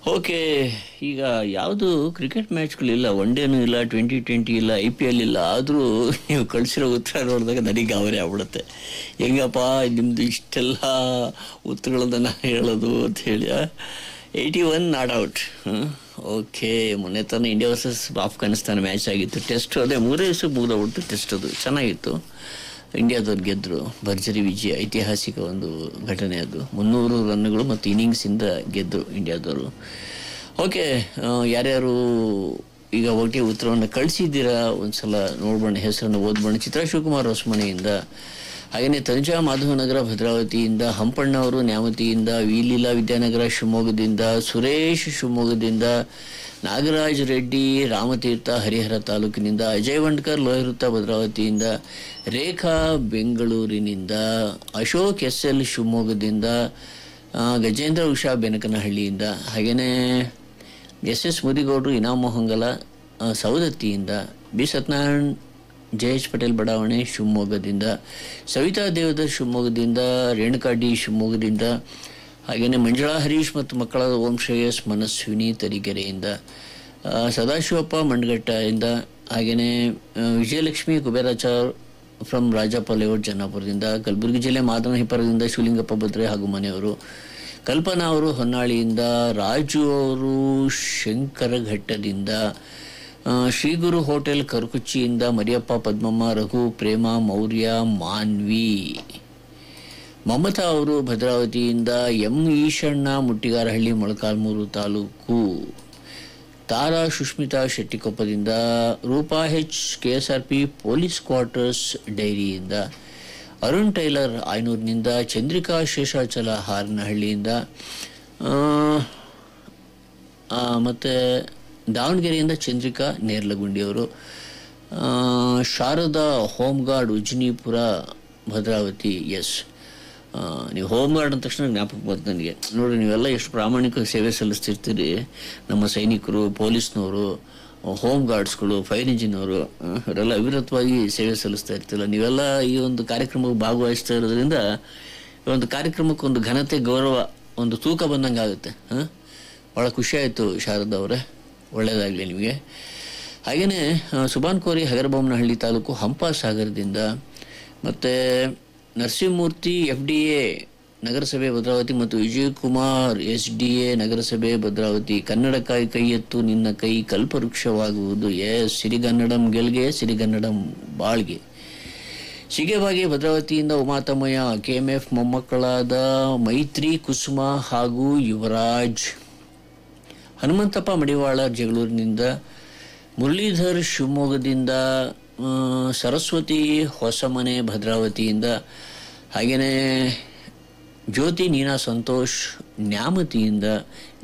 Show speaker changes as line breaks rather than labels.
okay ಈಗ ಯಾವುದು cricket ಮ್ಯಾಚ್ಗಳಿಲ್ಲ one ಡೇನೂ ಇಲ್ಲ ಟ್ವೆಂಟಿ ಟ್ವೆಂಟಿ ಇಲ್ಲ ಐ ಪಿ ಎಲ್ ಇಲ್ಲ ಆದರೂ ನೀವು ಕಳಿಸಿರೋ ಉತ್ತರ ನೋಡಿದಾಗ ನನಗೆ ಗಾಬರಿ ಆಗ್ಬಿಡುತ್ತೆ ಹೆಂಗಪ್ಪ ನಿಮ್ಮದು ಇಷ್ಟೆಲ್ಲ ಉತ್ತರಗಳನ್ನ ನಾನು ಹೇಳೋದು ಅಂತ ಹೇಳಿ eighty one not out okay ಮೊನ್ನೆ ತಾನೇ ಇಂಡಿಯಾ ವರ್ಸಸ್ ಆಫ್ಘಾನಿಸ್ತಾನ ಮ್ಯಾಚ್ ಆಗಿತ್ತು ಟೆಸ್ಟ್ ಅದೇ ಮೂರೇ ದಿವಸ ಮುಗಿದೋಗ್ಬಿಟ್ಟು ಟೆಸ್ಟ್ ಅದು ಚೆನ್ನಾಗಿತ್ತು ಇಂಡಿಯಾದವ್ರು ಗೆದ್ದರು ಭರ್ಜರಿ ವಿಜಯ ಐತಿಹಾಸಿಕ ಒಂದು ಘಟನೆ ಅದು ಮುನ್ನೂರು ರನ್ಗಳು ಮತ್ತು ಇನ್ನಿಂಗ್ಸಿಂದ ಗೆದ್ದರು ಇಂಡಿಯಾದವರು ಓಕೆ ಆ, ಯಾರ್ಯಾರು ಈಗ ಒಟ್ಟಿಗೆ ಉತ್ತರವನ್ನು ಕಳಿಸಿದ್ದೀರಾ ಒಂದ್ಸಲ ನೋಡ್ಬೋಣ ಹೆಸರನ್ನು ಓದ್ಬೋಣ ಚಿತ್ರ ಶಿವಕುಮಾರ್ ಹೊಸಮನೆಯಿಂದ ಹಾಗೆಯೇ ತನುಜಾ ಮಾಧವನಗರ ಭದ್ರಾವತಿಯಿಂದ ಹಂಪಣ್ಣ ಅವರು ನ್ಯಾಮತಿಯಿಂದ ವಿಲೀಲಾ ವಿದ್ಯಾನಗರ ಶಿವಮೊಗ್ಗದಿಂದ ಸುರೇಶ್ ಶಿವಮೊಗ್ಗದಿಂದ ನಾಗರಾಜ್ ರೆಡ್ಡಿ ರಾಮತೀರ್ಥ ಹರಿಹರ ತಾಲೂಕಿನಿಂದ ಅಜಯ್ ವಂಡ್ಕರ್ ಲೋಹಿರುತ್ತ ಭದ್ರಾವತಿಯಿಂದ ರೇಖಾ ಬೆಂಗಳೂರಿನಿಂದ ಅಶೋಕ್ ಎಸ್ ಎಲ್ ಶಿವಮೊಗ್ಗದಿಂದ ಆ, ಗಜೇಂದ್ರ ಉಷಾ ಬೆನಕನಹಳ್ಳಿಯಿಂದ ಹಾಗೆಯೇ ಎಸ್ ಎಸ್ ಮುದಿಗೌಡರು ಇನಾಮ್ ಮೊಹಂಗಲ ಆ, ಸವದತ್ತಿಯಿಂದ B Satyanarayan J H Patel ಬಡಾವಣೆ ಶಿವಮೊಗ್ಗದಿಂದ ಸವಿತಾ ದೇವದರ್ ಶಿವಮೊಗ್ಗದಿಂದ ರೇಣುಕಾ ಡಿ ಶಿವಮೊಗ್ಗದಿಂದ ಹಾಗೆಯೇ ಮಂಜುಳಾ ಹರೀಶ್ ಮತ್ತು ಮಕ್ಕಳಾದ ಓಂ ಶ್ರೇಯಸ್ ಮನಸ್ವಿನಿ ತರೀಕೆರೆಯಿಂದ ಆ, ಸದಾಶಿವಪ್ಪ ಮಂಡಗಟ್ಟದಿಂದ ಹಾಗೆಯೇ ಆ, ವಿಜಯಲಕ್ಷ್ಮಿ ಕುಬೇರಾಚಾರ್ ಫ್ರಮ್ ರಾಜಪ್ಪ ಲೇಔಟ್ ಜನ್ನಾಪುರದಿಂದ ಕಲಬುರಗಿ ಜಿಲ್ಲೆ ಮಾದನ ಹಿಪ್ಪರದಿಂದ ಶಿವಲಿಂಗಪ್ಪ ಭದ್ರೆ ಹಾಗೂ ಮನೆಯವರು ಕಲ್ಪನಾ ಅವರು ಹೊನ್ನಾಳಿಯಿಂದ ರಾಜು ಅವರು ಶಂಕರಘಟ್ಟದಿಂದ ಆ, ಶ್ರೀಗುರು ಹೋಟೆಲ್ ಕರ್ಕುಚ್ಚಿಯಿಂದ ಮರಿಯಪ್ಪ ಪದ್ಮಮ್ಮ ರಘು ಪ್ರೇಮ ಮೌರ್ಯ ಮಾನ್ವಿ ಮಮತಾ ಅವರು ಭದ್ರಾವತಿಯಿಂದ ಎಂ ಈಶಣ್ಣ ಮುಟ್ಟಿಗಾರಹಳ್ಳಿ ಮೊಳಕಾಲ್ಮೂರು ತಾಲೂಕು ತಾರಾ ಸುಷ್ಮಿತಾ ಶೆಟ್ಟಿಕೊಪ್ಪದಿಂದ Rupa H K S R P police quarters ಡೈರಿಯಿಂದ ಅರುಣ್ ಟೈಲರ್ ಆಯ್ನೂರಿನಿಂದ ಚಂದ್ರಿಕಾ ಶೇಷಾಚಲ ಹಾರನಹಳ್ಳಿಯಿಂದ ಆ, ಆ, ಮತ್ತೆ ದಾವಣಗೆರೆಯಿಂದ ಚಂದ್ರಿಕಾ ನೇರ್ಲಗುಂಡಿಯವರು ಆ, Sharada home guard Ujnipura Bhadravati yes ನೀವು ಹೋಮ್ ಗಾರ್ಡ್ ಅಂದ ತಕ್ಷಣ ಜ್ಞಾಪಕ ಬಂತು ನನಗೆ ನೋಡಿ ನೀವೆಲ್ಲ ಎಷ್ಟು ಪ್ರಾಮಾಣಿಕ ಸೇವೆ ಸಲ್ಲಿಸ್ತಿರ್ತೀರಿ ನಮ್ಮ ಸೈನಿಕರು ಪೊಲೀಸ್ನವರು ಹೋಮ್ ಗಾರ್ಡ್ಸ್ಗಳು ಫೈರ್ ಇಂಜಿನವರು ಅವರೆಲ್ಲ ಅವಿರತವಾಗಿ ಸೇವೆ ಸಲ್ಲಿಸ್ತಾ ಇರ್ತಿಲ್ಲ ನೀವೆಲ್ಲ ಈ ಒಂದು ಕಾರ್ಯಕ್ರಮಕ್ಕೆ ಭಾಗವಹಿಸ್ತಾ ಇರೋದ್ರಿಂದ ಈ ಒಂದು ಕಾರ್ಯಕ್ರಮಕ್ಕೆ ಒಂದು ಘನತೆ ಗೌರವ ಒಂದು ತೂಕ ಬಂದಂಗೆ ಆಗುತ್ತೆ ಹಾಂ ಭಾಳ ಖುಷಿ ಆಯಿತು ಶಾರದಾ ಅವರೇ ಒಳ್ಳೆಯದಾಗಲಿ ನಿಮಗೆ ಹಾಗೆಯೇ ಸುಬಾನ್ ಕೋರಿ ಹಗರಬೊಮ್ಮನಹಳ್ಳಿ ತಾಲೂಕು ಹಂಪ ಸಾಗರದಿಂದ ಮತ್ತು ನರಸಿಂಹಮೂರ್ತಿ ಎಫ್ ಡಿ ಎ ನಗರಸಭೆ ಭದ್ರಾವತಿ ಮತ್ತು ವಿಜಯಕುಮಾರ್ ಎಸ್ ಡಿ ಎ ನಗರಸಭೆ ಭದ್ರಾವತಿ ಕನ್ನಡಕ್ಕಾಗಿ ಕೈ ಎತ್ತು ನಿನ್ನ ಕೈ ಕಲ್ಪವೃಕ್ಷವಾಗುವುದು ಎಸ್ ಸಿರಿಗನ್ನಡಂ ಗೆಲ್ಗೆ ಸಿರಿಗನ್ನಡಂ ಬಾಳ್ಗೆ ಶಿಗೆಬಾಗಿ ಭದ್ರಾವತಿಯಿಂದ ಉಮಾತಮಯ್ಯ ಕೆ ಎಂ ಎಫ್ ಮೊಮ್ಮಕ್ಕಳಾದ ಮೈತ್ರಿ ಕುಸುಮ ಹಾಗೂ ಯುವರಾಜ್ ಹನುಮಂತಪ್ಪ ಮಡಿವಾಳ ಜಗಳೂರಿನಿಂದ ಮುರಳೀಧರ್ ಶಿವಮೊಗ್ಗದಿಂದ ಆ, ಸರಸ್ವತಿ ಹೊಸಮನೆ ಭದ್ರಾವತಿಯಿಂದ ಹಾಗೆಯೇ ಜ್ಯೋತಿ ನೀನಾ ಸಂತೋಷ್ ನ್ಯಾಮತಿಯಿಂದ